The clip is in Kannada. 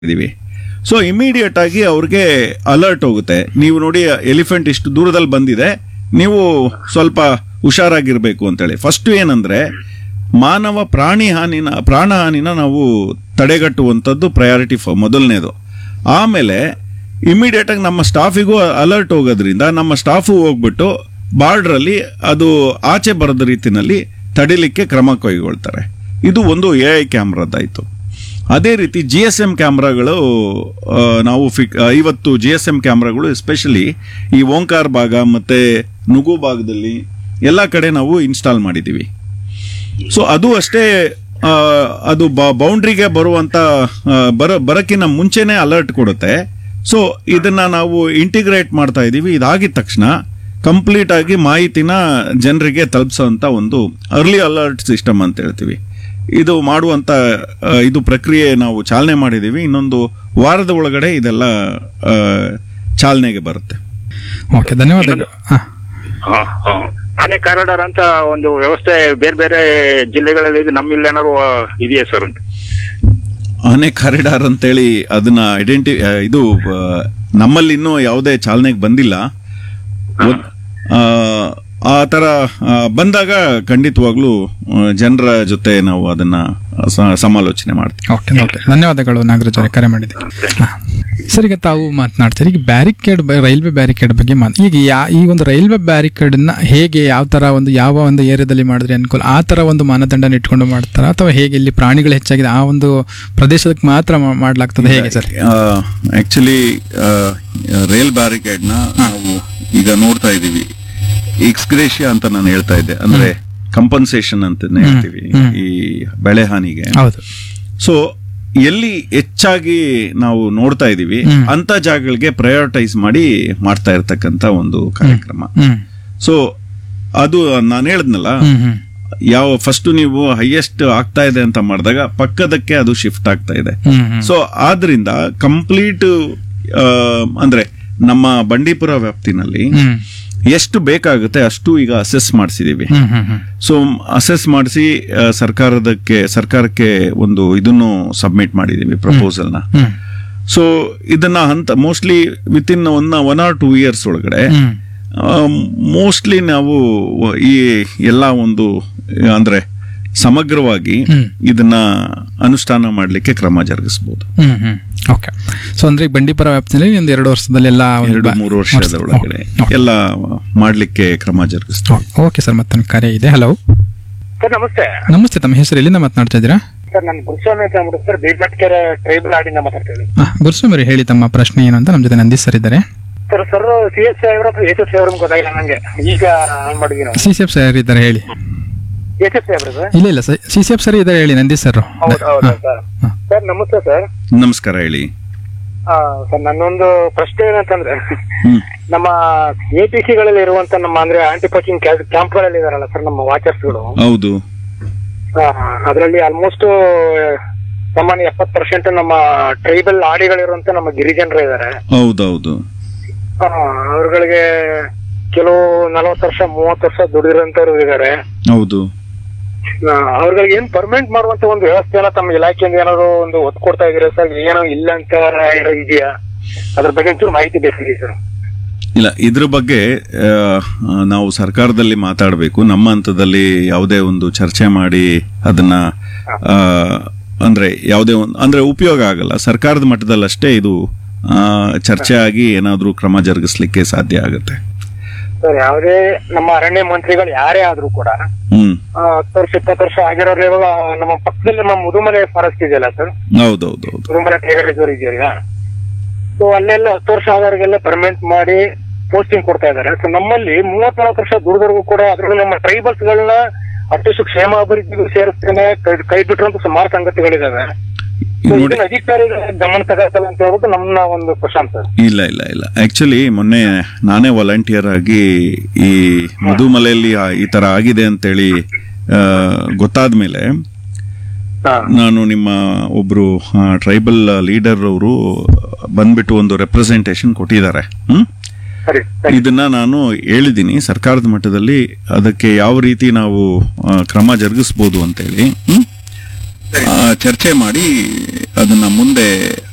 ಇದೀವಿ ಸೊ ಇಮಿಡಿಯೇಟ್ ಆಗಿ ಅವ್ರಿಗೆ ಅಲರ್ಟ್ ಹೋಗುತ್ತೆ ನೀವು ನೋಡಿ ಎಲಿಫೆಂಟ್ ಇಷ್ಟು ದೂರದಲ್ಲಿ ಬಂದಿದೆ ನೀವು ಸ್ವಲ್ಪ ಹುಷಾರಾಗಿರ್ಬೇಕು ಅಂತೇಳಿ ಫಸ್ಟ್ ಏನಂದ್ರೆ ಮಾನವ ಪ್ರಾಣಿ ಹಾನಿನ ಪ್ರಾಣ ಹಾನಿನ ನಾವು ತಡೆಗಟ್ಟುವಂಥದ್ದು ಪ್ರಯಾರಿಟಿ ಮೊದಲನೇದು ಆಮೇಲೆ ಇಮಿಡಿಯೇಟ್ ಆಗಿ ನಮ್ಮ ಸ್ಟಾಫಿಗೂ ಅಲರ್ಟ್ ಹೋಗೋದ್ರಿಂದ ನಮ್ಮ ಸ್ಟಾಫು ಹೋಗ್ಬಿಟ್ಟು ಬಾರ್ಡ್ರಲ್ಲಿ ಅದು ಆಚೆ ಬರದ ರೀತಿನಲ್ಲಿ ತಡಿಲಿಕ್ಕೆ ಕ್ರಮ ಕೈಗೊಳ್ತಾರೆ ಇದು ಒಂದು ಎ ಐ ಕ್ಯಾಮ್ರಾದಾಯ್ತು ಅದೇ ರೀತಿ ಜಿ ಎಸ್ ಎಂ ಕ್ಯಾಮ್ರಾಗಳು ಆ, ನಾವು ಫಿಕ್ ಇವತ್ತು ಜಿ ಎಸ್ ಎಂ ಕ್ಯಾಮ್ರಾಗಳು ಎಸ್ಪೆಷಲಿ ಈ ಓಂಕಾರ್ ಭಾಗ ಮತ್ತೆ ನುಗು ಭಾಗದಲ್ಲಿ ಎಲ್ಲ ಕಡೆ ನಾವು ಇನ್ಸ್ಟಾಲ್ ಮಾಡಿದ್ದೀವಿ ಸೊ ಅದು ಅಷ್ಟೇ ಆ, ಅದು ಬೌಂಡ್ರಿಗೆ ಬರುವಂತ ಆ, ಬರ ಬರಕ್ಕಿಂತ ಮುಂಚೆನೆ ಅಲರ್ಟ್ ಕೊಡುತ್ತೆ ಸೊ ಇದನ್ನ ನಾವು ಇಂಟಿಗ್ರೇಟ್ ಮಾಡ್ತಾ ಇದ್ದೀವಿ ಇದಾಗಿದ ತಕ್ಷಣ ಕಂಪ್ಲೀಟ್ ಆಗಿ ಮಾಹಿತಿನ ಜನರಿಗೆ ತಲುಪಿಸೋಂಥ ಒಂದು ಅರ್ಲಿ ಅಲರ್ಟ್ ಸಿಸ್ಟಮ್ ಅಂತ ಹೇಳ್ತೀವಿ ಇದು ಮಾಡುವಂತ ಆ, ಇದು ಪ್ರಕ್ರಿಯೆ ನಾವು ಚಾಲನೆ ಮಾಡಿದ್ದೀವಿ ಇನ್ನೊಂದು ವಾರದ ಒಳಗಡೆ ಇದೆಲ್ಲ ಆ, ಚಾಲನೆಗೆ ಬರುತ್ತೆ ಓಕೆ ಧನ್ಯವಾದಗಳು ಹಾ ಹ, ಹ. ಆನೆ ಕಾರಿಡಾರ್ ಅಂತ ಒಂದು ವ್ಯವಸ್ಥೆ ಬೇರೆ ಬೇರೆ ಜಿಲ್ಲೆಗಳಲ್ಲಿ ಇದೆ ನಮ್ಮಲ್ಲಿ ಏನಾದ್ರು ಆ, ಇದೆಯಾ ಸರ್ ಅಂತ ಆನೆ ಕಾರಿಡಾರ್ ಅಂತೇಳಿ ಅದನ್ನ ಐಡೆಂಟಿ ಆ, ಇದು ಆ, ನಮ್ಮಲ್ಲಿ ಇನ್ನೂ ಯಾವುದೇ ಚಾಲನೆಗೆ ಬಂದಿಲ್ಲ ಒದ್- ಆ, ಆ ತರ ಆ, ಬಂದಾಗ ಖಂಡಿತವಾಗ್ಲೂ ಜನರ ಜೊತೆ ನಾವು ಅದನ್ನ ಸ- ಸಮಾಲೋಚನೆ ಮಾಡ್ತೀವಿ ಓಕೆ ಓಕೆ ಧನ್ಯವಾದಗಳು ನಾಗರಾಜ್ ಅವರೇ ಕರೆ ಮಾಡಿದೆ ಹಾ. ಸರ್ ಈಗ ತಾವು ಮಾತನಾಡ್ತೀರಿ ಈಗ ಬ್ಯಾರಿಕೇಡ್ ರೈಲ್ವೆ ಬ್ಯಾರಿಕೇಡ್ ಬಗ್ಗೆ ಮಾತು ಈಗ ಯಾ ಈ ಒಂದು ರೈಲ್ವೆ ಬ್ಯಾರಿಕೇಡ್ ನ ಹೇಗೆ ಯಾವ ತರ ಒಂದು ಯಾವ ಒಂದು ಏರಿಯಾದಲ್ಲಿ ಮಾಡಿದ್ರೆ ಅನುಕೂಲ ಆ ತರ ಒಂದು ಮಾನದಂಡನ ಇಟ್ಕೊಂಡು ಮಾಡ್ತಾರಾ ಅಥವಾ ಹೇಗೆ ಇಲ್ಲಿ ಪ್ರಾಣಿಗಳು ಹೆಚ್ಚಾಗಿದೆ ಆ ಒಂದು ಪ್ರದೇಶಕ್ಕೆ ಮಾತ್ರ ಮಾ- ಮಾಡ್ಲಾಗ್ತದೆ ಹೇಗೆ ಸರ್ ಆಕ್ಚುಲಿ ರೈಲ್ ಬ್ಯಾರಿಕೇಡ್ ನ ನಾವು ಈಗ ನೋಡ್ತಾ ಇದೀವಿ ಎಕ್ಸ್ಗ್ರೇಷಿಯಾ ಅಂತ ನಾನು ಹೇಳ್ತಾ ಇದ್ದೆ ಅಂದ್ರೆ ಕಂಪನ್ಸೇಷನ್ ಅಂತ ಹೇಳ್ತೀವಿ ಹ್ಮ್. ಈ ಬೆಳೆ ಹಾನಿಗೆ ಹೌದು ಸೊ ಎಲ್ಲಿ ಹೆಚ್ಚಾಗಿ ನಾವು ನೋಡ್ತಾ ಇದೀವಿ ಹ್ಮ್. ಅಂತ ಜಾಗಗಳಿಗೆ ಪ್ರಯಾರಿಟೈಸ್ ಮಾಡಿ ಮಾಡ್ತಾ ಇರ್ತಕ್ಕಂತ ಒಂದು ಕಾರ್ಯಕ್ರಮ ಹ್ಮ್ ಸೊ ಅದು ನಾನು ಹೇಳಿದ್ನಲ್ಲ ಹ್ಮ್ ಹ್ಮ್ ಯಾವ ಫಸ್ಟ್ ನೀವು ಹೈಯೆಸ್ಟ್ ಆಗ್ತಾ ಇದೆ ಅಂತ ಮಾಡಿದಾಗ ಪಕ್ಕದಕ್ಕೆ ಅದು ಶಿಫ್ಟ್ ಆಗ್ತಾ ಇದೆ ಹ್ಮ್ ಹ್ಮ್ ಸೊ ಆದ್ರಿಂದ ಕಂಪ್ಲೀಟ್ ಅಂದ್ರೆ ನಮ್ಮ ಬಂಡೀಪುರ ವ್ಯಾಪ್ತಿನಲ್ಲಿ ಹ್ಮ್ ಎಷ್ಟು ಬೇಕಾಗುತ್ತೆ ಅಷ್ಟು ಈಗ ಅಸೆಸ್ ಮಾಡಿಸಿದೀವಿ hmm hmm hmm so assess ಮಾಡಿಸಿ ಸರ್ಕಾರದಕ್ಕೆ ಸರ್ಕಾರಕ್ಕೆ ಒಂದು ಇದನ್ನು ಸಬ್ಮಿಟ್ ಮಾಡಿದೀವಿ ಪ್ರಪೋಸಲ್ನ ಹ್ಮ್ ಸೊ ಇದನ್ನ ಹಂತ mostly within one one or two years ಒಳಗಡೆ ಹ್ಮ್ ಮೋಸ್ಟ್ಲಿ ನಾವು ಈ ಎಲ್ಲ ಒಂದು ಅಂದ್ರೆ ಸಮಗ್ರವಾಗಿ ಹ್ಮ್. ಇದನ್ನ ಅನುಷ್ಠಾನ ಮಾಡಲಿಕ್ಕೆ ಕ್ರಮ ಜರುಗಿಸಬಹುದು ಹ್ಮ್ ಹ್ಮ್ ಓಕೆ ಸೊ ಅಂದ್ರೆ ಈ ಬಂಡೀಪುರ ವ್ಯಾಪ್ತಿಯಲ್ಲಿ ಒಂದು ಎರಡು ವರ್ಷದಲ್ಲಿ ಎಲ್ಲ ಒಂದು ಎರಡು ಬಾ- ಮೂರು ವರ್ಷದ ಒಳಗಡೆ ಓಕೆ. ಎಲ್ಲ ಮಾಡ್ಲಿಕ್ಕೆ ಕ್ರಮ ಜರುಗಿಸ್ತೀವಿ ಓಕೆ ಸರ್ ಮತ್ತೊಂದು ಕರೆ ಇದೆ ಹಲೋ ಸರ್ ನಮಸ್ತೆ ನಮಸ್ತೆ ತಮ್ಮ ಹೆಸರು ಎಲ್ಲಿಂದ ಮಾತನಾಡ್ತಾ ಇದ್ದೀರಾ ಸರ್ ನಾನು ಗುರುಸ್ವಾಮಿ ಅಂತ ಅಂದ್ಬಿಟ್ಟು ಸರ್ ಬೇಟ್ಮಟ್ಕೆರೆ ಟ್ರೈಬಲ್ ಆಡಿಂದ ಮಾತಾಡ್ತಾ ಇದ್ದೀನಿ ಹಾ ಗುರುಸ್ವಾಮಿ ಹೇಳಿ ತಮ್ಮ ಪ್ರಶ್ನೆ ಏನು ಅಂತ ನಮ್ಮ ಜೊತೆ ನಂದೀಶ್ ಸರ್ ಇದ್ದಾರೆ ಸರ್ ಸರ್ ಸಿ ಎಸ್ ಸಾವಿರ ಎಸ್ ಎಸ್ ಸಾವಿರ ಗೊತ್ತಾಗಿಲ್ಲ ನಂಗೆ ಈಗ ಆನ್ ಮಾಡಿದ್ವಿ ನಾವು ಸಿ ಸಿ ಎಫ್ ಸರ್ ಇದ್ದಾರೆ ಹೇಳಿ ಎಸ್ ಎಸ್ ಸಾವಿರ ಸರ್ ಇಲ್ಲ ಇಲ್ಲ ಸಿ ಸಿ ಎಫ್ ಸರ್ ಇದ್ದಾರೆ ಹೇಳಿ ನಂದೀಶ್ ಸರ್ ಹೌದು ಹೌದು ಸರ್ ಸರ್ ನಮಸ್ತೆ ಸರ್ ನಮಸ್ಕಾರ ಹೇಳಿ ಆ, ಸರ್ ನನ್ನೊಂದು ಪ್ರಶ್ನೆ ಏನಂತಂದ್ರೆ ಹ್ಮ್ ನಮ್ಮ ಎ ಪಿ ಸಿಗಳಲ್ಲಿ ಇರುವಂತ ನಮ್ಮ ಅಂದ್ರೆ ಆಂಟಿ ಪೋಚಿಂಗ್ ಕ್ಯಾಂಪ್ಗಳಲ್ಲಿ ಇದಾರಲ್ಲ ಸರ್ ನಮ್ಮ ವಾಚರ್ಸ್ಗಳು ಹೌದು ಅದರಲ್ಲಿ ಆಲ್ಮೋಸ್ಟ್ ಸಾಮಾನ್ಯ ಎಪ್ಪತ್ತು ಪರ್ಸೆಂಟ್ ನಮ್ಮ ಟ್ರೈಬಲ್ ಆಡಿಗಳಿರುವಂತ ನಮ್ಮ ಗಿರಿಜನರು ಇದ್ದಾರೆ ಹೌದೌದು ಅವ್ರಗಳಿಗೆ ಕೆಲವು ನಲವತ್ತು ವರ್ಷ ಮೂವತ್ತು ವರ್ಷ ದುಡಿರೋಂಥವ್ರು ಇದ್ದಾರೆ ಹೌದು ಅವ್ರಿಗೆ ಏನ್ ಪರ್ಮನೆಂಟ್ ಮಾಡುವಂತ ಒಂದು ವ್ಯವಸ್ಥೆನ ತಮ್ಮ ಇಲಾಖೆಯಿಂದ ಏನಾದ್ರು ಒಂದು ಒತ್ತು ಕೊಡ್ತಾ ಇದೀರಾ ಸರ್ ಏನೋ ಇಲ್ಲ ಅಂತ ಏನೋ ಇದೆಯಾ ಅದ್ರ ಬಗ್ಗೆ ಒಂಚೂರು ಮಾಹಿತಿ ಬೇಕಾಗಿದೆ ಸರ್ ಇಲ್ಲ ಇದ್ರ ಬಗ್ಗೆ ಆ, ನಾವು ಸರ್ಕಾರದಲ್ಲಿ ಮಾತಾಡಬೇಕು ನಮ್ಮ ಹಂತದಲ್ಲಿ ಯಾವುದೇ ಒಂದು ಚರ್ಚೆ ಮಾಡಿ ಅದನ್ನ ಆ, ಅಂದ್ರೆ ಯಾವುದೇ ಒಂದು ಅಂದ್ರೆ ಉಪಯೋಗ ಆಗಲ್ಲ ಸರ್ಕಾರದ ಮಟ್ಟದಲ್ಲಿ ಅಷ್ಟೇ ಇದು ಆ, ಚರ್ಚೆ ಆಗಿ ಏನಾದ್ರೂ ಕ್ರಮ ಜರುಗಿಸ್ಲಿಕ್ಕೆ ಸಾಧ್ಯ ಆಗುತ್ತೆ ಸರ್ ಯಾವುದೇ ನಮ್ಮ ಅರಣ್ಯ ಮಂತ್ರಿಗಳು ಯಾರೇ ಆದ್ರೂ ಕೂಡ ಹ್ಮ್ ಆ, ಹತ್ತು ವರ್ಷ ಇಪ್ಪತ್ತು ವರ್ಷ ಆಗಿರೋರು ಇವಾಗ ನಮ್ಮ ಪಕ್ಕದಲ್ಲಿ ನಮ್ಮ ಮುದುಮಲೆ ಫಾರೆಸ್ಟ್ ಇದೆಯಲ್ಲ ಸರ್ ಹೌದೌದೌದು ಮುದುಮಲೆ ಟೈಗರ್ ರಿಸರ್ವ್ ಇದೆಯಲ್ಲ ಸೊ ಅಲ್ಲೆಲ್ಲ ಹತ್ತು ವರ್ಷ ಆದವರಿಗೆಲ್ಲ ಪರ್ಮನೆಂಟ್ ಮಾಡಿ ಪೋಸ್ಟಿಂಗ್ ಕೊಡ್ತಾ ಇದ್ದಾರೆ ಸೊ ನಮ್ಮಲ್ಲಿ ಮೂವತ್ ನಾಲ್ಕು ವರ್ಷ ದುಡಿದವ್ರಿಗೂ ಕೂಡ ಅದ್ರಲ್ಲೂ ನಮ್ಮ ಟ್ರೈಬಲ್ಸ್ ಗಳನ್ನ ಅಷ್ಟು ಕ್ಷೇಮ ಅಭಿವೃದ್ಧಿಗೂ ಸೇರಿಸ್ತೇನೆ ಕೈ ಕೈ ಬಿಟ್ಟಿರುವಂತ ಸುಮಾರು ಸಂಗತಿಗಳಿದಾವೆ So ನೋಡಿ ಇದನ್ನ ಅಧಿಕಾರಿಗಳ ಗಮನ ತಗೋತಲ್ಲ ಅಂತ ಹೇಳ್ಬಿಟ್ಟು ನಮ್ಮ ಒಂದು ಪ್ರಶಾಂತ್ ಸರ್ ಇಲ್ಲ ಇಲ್ಲ ಇಲ್ಲ ಆಕ್ಚುಲಿ ಮೊನ್ನೆ ನಾನೇ ವಾಲಂಟಿಯರ್ ಆಗಿ ಈ ಮಧುಮಲೆಯಲ್ಲಿ ಆ- ಈ ತರ ಆಗಿದೆ ಅಂತೇಳಿ ಗೊತ್ತಾದ ಮೇಲೆ ಹಾ ನಾನು ನಿಮ್ಮ ಒಬ್ರು ಟ್ರೈಬಲ್ ಲೀಡರ್ ಅವರು ಬಂದ್ಬಿಟ್ಟು ಒಂದು ರೆಪ್ರೆಸೆಂಟೇಷನ್ ಕೊಟ್ಟಿದ್ದಾರೆ ಹ್ಮ್ ಸರಿ ಸರಿ ಇದನ್ನ ನಾನು ಹೇಳಿದ್ದೀನಿ ಸರ್ಕಾರದ ಮಟ್ಟದಲ್ಲಿ ಅದಕ್ಕೆ ಯಾವ ರೀತಿ ನಾವು ಆ, ಕ್ರಮ ಜರುಗಿಸ್ಬೋದು ಅಂತೇಳಿ ಹ್ಮ್ ಆ, ಚರ್ಚೆ ಮಾಡಿ ಅದನ್ನ ಮುಂದೆ